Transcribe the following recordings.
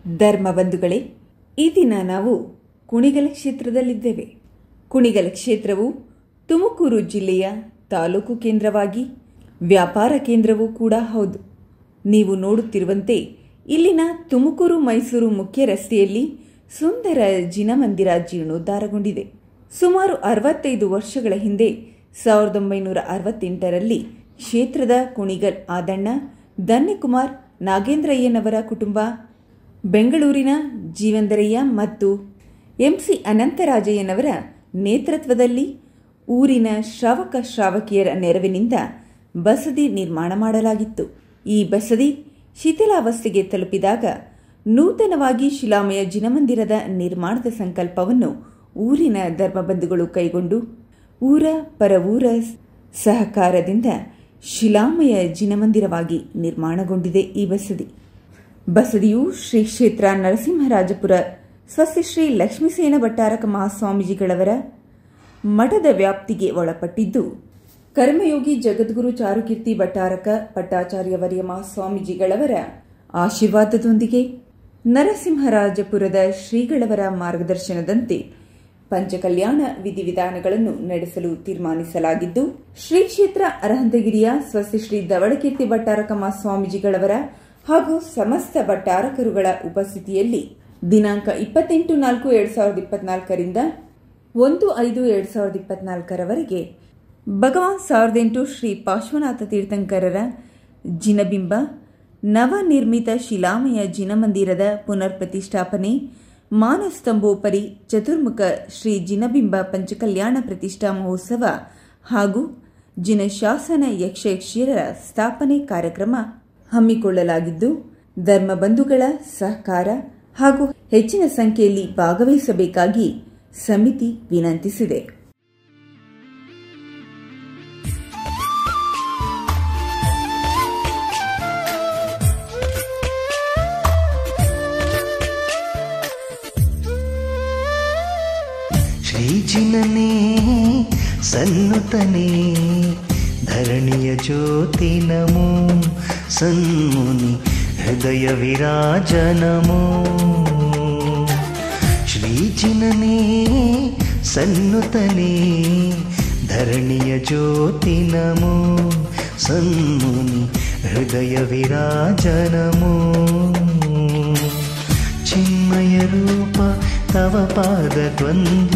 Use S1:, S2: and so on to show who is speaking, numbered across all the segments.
S1: ಧರ್ಮ ಬಂಧುಗಳೇ ಈ ದಿನ ನಾವು ಕುಣಿಗಲ ಕ್ಷೇತ್ರದಲ್ಲಿದ್ದೇವೆ ಕುಣಿಗಲ ಕ್ಷೇತ್ರವು ತುಮಕೂರು ಜಿಲ್ಲೆಯ ತಾಲೂಕು ಕೇಂದ್ರವಾಗಿ ವ್ಯಾಪಾರ ಕೇಂದ್ರವೂ ಕೂಡ ಹೌದು ನೀವು ನೋಡುತ್ತಿರುವಂತೆ ಇಲ್ಲಿನ ತುಮಕೂರು ಮೈಸೂರು ಮುಖ್ಯ ರಸ್ತೆಯಲ್ಲಿ ಸುಂದರ ಜಿನಮಂದಿರ ಜೀರ್ಣೋದ್ಧಾರಗೊಂಡಿದೆ ಸುಮಾರು ಅರವತ್ತೈದು ವರ್ಷಗಳ ಹಿಂದೆ ಸಾವಿರದ ಒಂಬೈನೂರ ಅರವತ್ತೆಂಟರಲ್ಲಿ ಕ್ಷೇತ್ರದ ಕುಣಿಗಲ್ ಆದಣ್ಣ ಧನ್ಯಕುಮಾರ್ ನಾಗೇಂದ್ರಯ್ಯನವರ ಕುಟುಂಬ ಬೆಂಗಳೂರಿನ ಜೀವಂದರಯ್ಯ ಮತ್ತು ಎಂಸಿ ಅನಂತರಾಜಯ್ಯನವರ ನೇತೃತ್ವದಲ್ಲಿ ಊರಿನ ಶ್ರಾವಕ ಶ್ರಾವಕಿಯರ ನೆರವಿನಿಂದ ಬಸದಿ ನಿರ್ಮಾಣ ಮಾಡಲಾಗಿತ್ತು ಈ ಬಸದಿ ಶಿಥಿಲಾವಸ್ಥೆಗೆ ತಲುಪಿದಾಗ ನೂತನವಾಗಿ ಶಿಲಾಮಯ ಜಿನಮಂದಿರದ ನಿರ್ಮಾಣದ ಸಂಕಲ್ಪವನ್ನು ಊರಿನ ಧರ್ಮಬಂಧುಗಳು ಕೈಗೊಂಡು ಊರ ಪರವೂರ ಸಹಕಾರದಿಂದ ಶಿಲಾಮಯ ಜಿನಮಂದಿರವಾಗಿ ನಿರ್ಮಾಣಗೊಂಡಿದೆ ಈ ಬಸದಿ ಬಸದಿಯು ಶ್ರೀ ಕ್ಷೇತ್ರ ನರಸಿಂಹರಾಜಪುರ ಸ್ವಸ್ತಿಶ್ರೀ ಲಕ್ಷ್ಮೀಸೇನ ಭಟ್ಟಾರಕ ಮಹಾಸ್ವಾಮೀಜಿಗಳವರ ಮಠದ ವ್ಯಾಪ್ತಿಗೆ ಒಳಪಟ್ಟಿದ್ದು ಕರ್ಮಯೋಗಿ ಜಗದ್ಗುರು ಚಾರುಕೀರ್ತಿ ಭಟ್ಟಾರಕ ಪಟ್ಟಾಚಾರ್ಯವರ್ಯ ಮಹಾಸ್ವಾಮೀಜಿಗಳವರ ಆಶೀರ್ವಾದದೊಂದಿಗೆ ನರಸಿಂಹರಾಜಪುರದ ಶ್ರೀಗಳವರ ಮಾರ್ಗದರ್ಶನದಂತೆ ಪಂಚಕಲ್ಯಾಣ ವಿಧಿವಿಧಾನಗಳನ್ನು ನಡೆಸಲು ತೀರ್ಮಾನಿಸಲಾಗಿದ್ದು ಶ್ರೀ ಕ್ಷೇತ್ರ ಅರಹಂತಗಿರಿಯ ಸ್ವಸ್ತಿ ಶ್ರೀ ಧವಳಕೀರ್ತಿ ಭಟ್ಟಾರಕ ಮಹಾಸ್ವಾಮೀಜಿಗಳವರ ಹಾಗೂ ಸಮಸ್ತ ಭಟ್ಟಾರಕರುಗಳ ಉಪಸ್ಥಿತಿಯಲ್ಲಿ ದಿನಾಂಕ ಇಪ್ಪತ್ತೆಂಟು ನಾಲ್ಕು ಎರಡ್ ಸಾವಿರದ ಇಪ್ಪತ್ನಾಲ್ಕರಿಂದ ಒಂದು ಐದು ಎರಡ್ ಸಾವಿರದ ಇಪ್ಪತ್ನಾಲ್ಕರವರೆಗೆ ಭಗವಾನ್ ಸಾವಿರದ ಎಂಟು ಶ್ರೀ ಪಾರ್ಶ್ವನಾಥ ತೀರ್ಥಂಕರರ ಜಿನಬಿಂಬ ನವನಿರ್ಮಿತ ಶಿಲಾಮಯ ಜಿನಮಂದಿರದ ಪುನರ್ ಪ್ರತಿಷ್ಠಾಪನೆ ಮಾನಸ್ತಂಭೋಪರಿ ಚತುರ್ಮುಖ ಶ್ರೀ ಜಿನಬಿಂಬ ಪಂಚಕಲ್ಯಾಣ ಪ್ರತಿಷ್ಠಾ ಮಹೋತ್ಸವ ಹಾಗೂ ಜಿನಶಾಸನ ಯಕ್ಷಯಕ್ಷಿಯರ ಸ್ಥಾಪನೆ ಕಾರ್ಯಕ್ರಮ ಹಮ್ಮಿಕೊಳ್ಳಲಾಗಿದ್ದು ಧರ್ಮಬಂಧುಗಳ ಸಹಕಾರ ಹಾಗೂ ಹೆಚ್ಚಿನ ಸಂಖ್ಯೆಯಲ್ಲಿ ಭಾಗವಹಿಸಬೇಕಾಗಿ ಸಮಿತಿ ವಿನಂತಿಸಿದೆ
S2: ಶ್ರೀಜಿನನೇ ಸನ್ನುತನೇ ಧರಣಿಯ ಜ್ಯೋತಿ ನಮೋ ಸನ್ಮುನಿ ಹೃದಯ ವಿರಾಜ ನಮೋ ಶ್ರೀಜಿನನೇ ಸನ್ನುತನೇ ಧರಣಿಯ ಜ್ಯೋತಿ ನಮೋ ಸನ್ಮುನಿ ಹೃದಯ ವಿರಾಜ ನಮೋ ಚಿನ್ಮಯ ರೂಪ ತವ ಪಾದ ದ್ವಂದ್ವ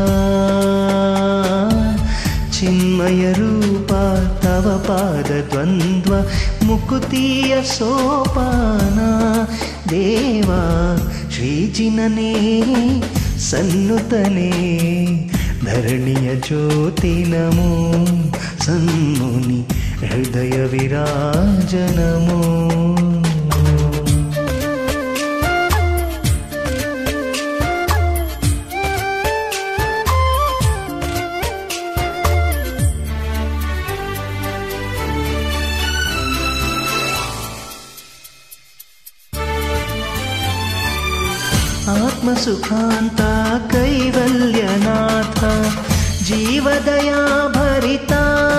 S2: ಚಿನ್ಮಯ ರೂಪ ತವ ಪಾದ ದ್ವಂದ್ವ ಮುಕುತಿಯ ಸೋಪಾನ ದೇವಾ ಶ್ರೀಜಿನನೇ ಸನ್ನುತನೇ ಧರಣಿಯ ಜ್ಯೋತಿ ನಮೋ ಸನ್ಮುನಿ ಹೃದಯ ವಿರಾಜ ನಮೋ ಆತ್ಮಸುಖಾಂತ ಕೈವಲ್ಯನಾಥ ಜೀವದಯಾ ಭರಿತ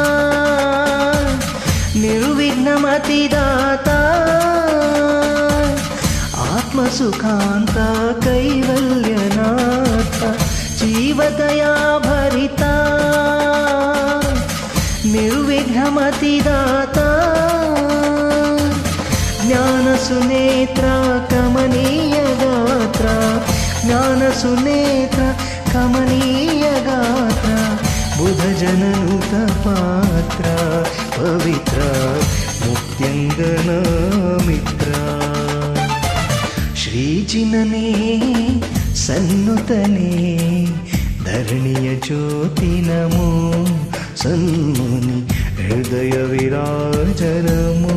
S2: ನಿರ್ವಿಘ್ನಮತಿದಾತ ಆತ್ಮಸುಖಾಂತ ಕೈವಲ್ಯನಾಥ ಜೀವದಯಾ ಭರಿತ ನಿರ್ವಿಘ್ನಮತಿದಾತ ಜ್ಞಾನ ಸುನೇತ್ರ ಕಮನೀಯ ಗಾತ್ರ ಜ್ಞಾನ ಸುನೇತ್ರ ಕಮನೀಯ ಗಾತ್ರ ಬುಧ ಜನನುತ ಪಾತ್ರ ಪವಿತ್ರ ಮುಕ್ತ್ಯಂಗನ ಮಿತ್ರ ಶ್ರೀಜಿನನೇ ಸನ್ನುತನೇ ಧರಣಿಯ ಜ್ಯೋತಿ ನಮೋ ಸನ್ಮುನಿ ಹೃದಯ ವಿರಾಜ ನಮೋ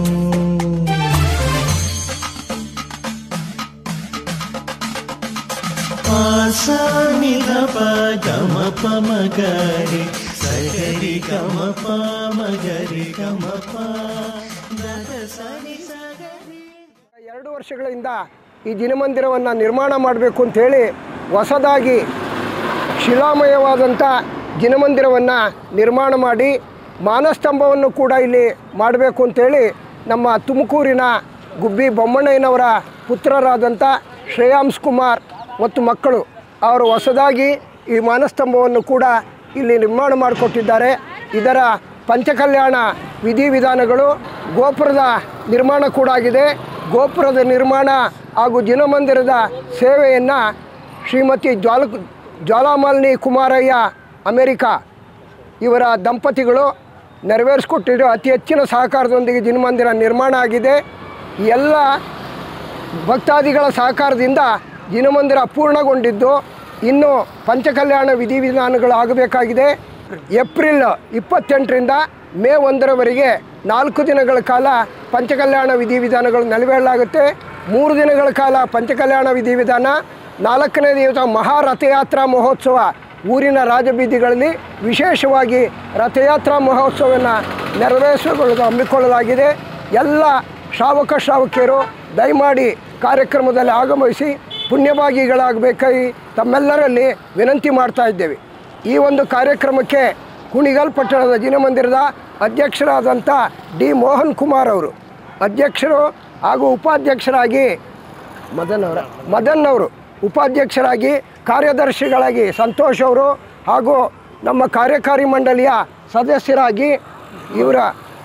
S3: ಆಸಾನಿಧ ಪ ಗಮ ಪ ಮಗರಿ ಸಗರಿ ಗಮ ಪ ಮಗರಿ ಗಮ ಪ ದದ ಸರಿ ಸಗರಿ
S4: ಎರಡು ವರ್ಷಗಳಿಂದ ಈ ಜಿನಮಂದಿರವನ್ನು ನಿರ್ಮಾಣ ಮಾಡಬೇಕು ಅಂಥೇಳಿ ಹೊಸದಾಗಿ ಶಿಲಾಮಯವಾದಂಥ ಜಿನಮಂದಿರವನ್ನು ನಿರ್ಮಾಣ ಮಾಡಿ ಮಾನಸ್ತಂಭವನ್ನು ಕೂಡ ಇಲ್ಲಿ ಮಾಡಬೇಕು ಅಂಥೇಳಿ ನಮ್ಮ ತುಮಕೂರಿನ ಗುಬ್ಬಿ ಬೊಮ್ಮಣ್ಣಯ್ಯನವರ ಪುತ್ರರಾದಂಥ ಶ್ರೇಯಾಂಶ್ ಕುಮಾರ್ ಮತ್ತು ಮಕ್ಕಳು ಅವರು ಹೊಸದಾಗಿ ಈ ಮಾನಸ್ತಂಭವನ್ನು ಕೂಡ ಇಲ್ಲಿ ನಿರ್ಮಾಣ ಮಾಡಿಕೊಟ್ಟಿದ್ದಾರೆ ಇದರ ಪಂಚಕಲ್ಯಾಣ ವಿಧಿವಿಧಾನಗಳು ಗೋಪುರದ ನಿರ್ಮಾಣ ಕೂಡ ಆಗಿದೆ ಗೋಪುರದ ನಿರ್ಮಾಣ ಹಾಗೂ ಜಿನಮಂದಿರದ ಸೇವೆಯನ್ನು ಶ್ರೀಮತಿ ಜ್ವಾಲ ಜ್ವಾಲಾಮಾಲಿನಿ ಕುಮಾರಯ್ಯ ಅಮೆರಿಕಾ ಇವರ ದಂಪತಿಗಳು ನೆರವೇರಿಸ್ಕೊಟ್ಟಿರೋ ಅತಿ ಹೆಚ್ಚಿನ ಸಹಕಾರದೊಂದಿಗೆ ಜಿನಮಂದಿರ ನಿರ್ಮಾಣ ಆಗಿದೆ ಎಲ್ಲ ಭಕ್ತಾದಿಗಳ ಸಹಕಾರದಿಂದ ಜಿನಮಂದಿರ ಪೂರ್ಣಗೊಂಡಿದ್ದು ಇನ್ನು ಪಂಚಕಲ್ಯಾಣ ವಿಧಿವಿಧಾನಗಳು ಆಗಬೇಕಾಗಿದೆ ಏಪ್ರಿಲ್ ಇಪ್ಪತ್ತೆಂಟರಿಂದ ಮೇ ಒಂದರವರೆಗೆ ನಾಲ್ಕು ದಿನಗಳ ಕಾಲ ಪಂಚಕಲ್ಯಾಣ ವಿಧಿವಿಧಾನಗಳು ನೆರವೇರಲಾಗುತ್ತೆ ಮೂರು ದಿನಗಳ ಕಾಲ ಪಂಚಕಲ್ಯಾಣ ವಿಧಿವಿಧಾನ ನಾಲ್ಕನೇ ದಿವಸ ಮಹಾರಥಯಾತ್ರಾ ಮಹೋತ್ಸವ ಊರಿನ ರಾಜಬೀದಿಗಳಲ್ಲಿ ವಿಶೇಷವಾಗಿ ರಥಯಾತ್ರಾ ಮಹೋತ್ಸವವನ್ನು ನೆರವೇರಿಸಿಕೊಳ್ಳಲು ಹಮ್ಮಿಕೊಳ್ಳಲಾಗಿದೆ ಎಲ್ಲ ಶ್ರಾವಕ ಶ್ರಾವಕಿಯರು ದಯಮಾಡಿ ಕಾರ್ಯಕ್ರಮದಲ್ಲಿ ಆಗಮಿಸಿ ಪುಣ್ಯಭಾಗಿಗಳಾಗಬೇಕಾಗಿ ತಮ್ಮೆಲ್ಲರಲ್ಲಿ ವಿನಂತಿ ಮಾಡ್ತಾ ಇದ್ದೇವೆ ಈ ಒಂದು ಕಾರ್ಯಕ್ರಮಕ್ಕೆ ಕುಣಿಗಲ್ ಪಟ್ಟಣದ ಜಿನಮಂದಿರದ ಅಧ್ಯಕ್ಷರಾದಂಥ ಡಿ ಮೋಹನ್ ಕುಮಾರ್ ಅವರು ಅಧ್ಯಕ್ಷರು ಹಾಗೂ ಉಪಾಧ್ಯಕ್ಷರಾಗಿ ಮದನ್ ಅವರ ಮದನ್ ಅವರು ಉಪಾಧ್ಯಕ್ಷರಾಗಿ ಕಾರ್ಯದರ್ಶಿಗಳಾಗಿ ಸಂತೋಷ್ ಅವರು ಹಾಗೂ ನಮ್ಮ ಕಾರ್ಯಕಾರಿ ಮಂಡಳಿಯ ಸದಸ್ಯರಾಗಿ ಇವರ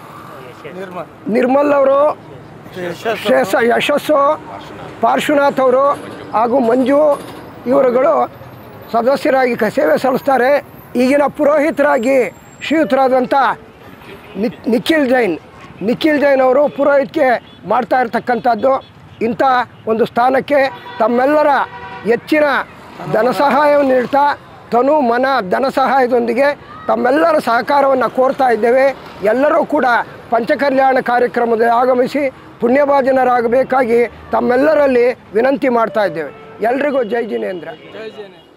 S4: ನಿರ್ಮಲ್ ಅವರು ಶೇಷ ಯಶಸ್ಸು ಪಾರ್ಶ್ವನಾಥ್ ಅವರು ಹಾಗೂ ಮಂಜು ಇವರುಗಳು ಸದಸ್ಯರಾಗಿ ಕ- ಸೇವೆ ಸಲ್ಲಿಸ್ತಾರೆ ಈಗಿನ ಪುರೋಹಿತರಾಗಿ ಶ್ರೀಯುತರಾದಂಥ ನಿ- ನಿಖಿಲ್ ಜೈನ್ ನಿಖಿಲ್ ಜೈನ್ ಅವರು ಪುರೋಹಿತ್ಗೆ ಮಾಡ್ತಾ ಇರ್ತಕ್ಕಂಥದ್ದು ಇಂಥ ಒಂದು ಸ್ಥಾನಕ್ಕೆ ತಮ್ಮೆಲ್ಲರ ಹೆಚ್ಚಿನ ಧನ ಸಹಾಯವನ್ನು ನೀಡ್ತಾ ತನು ಮನ ಧನ ಸಹಾಯದೊಂದಿಗೆ ತಮ್ಮೆಲ್ಲರ ಸಹಕಾರವನ್ನು ಕೋರ್ತಾ ಇದ್ದೇವೆ ಎಲ್ಲರೂ ಕೂಡ ಪಂಚಕಲ್ಯಾಣ ಕಾರ್ಯಕ್ರಮದಲ್ಲಿ ಆಗಮಿಸಿ ಪುಣ್ಯಭಾಜನರಾಗಬೇಕಾಗಿ ತಮ್ಮೆಲ್ಲರಲ್ಲಿ ವಿನಂತಿ ಮಾಡ್ತಾ ಇದ್ದೇವೆ ಎಲ್ರಿಗೂ ಜೈ ಜಿನೇಂದ್ರ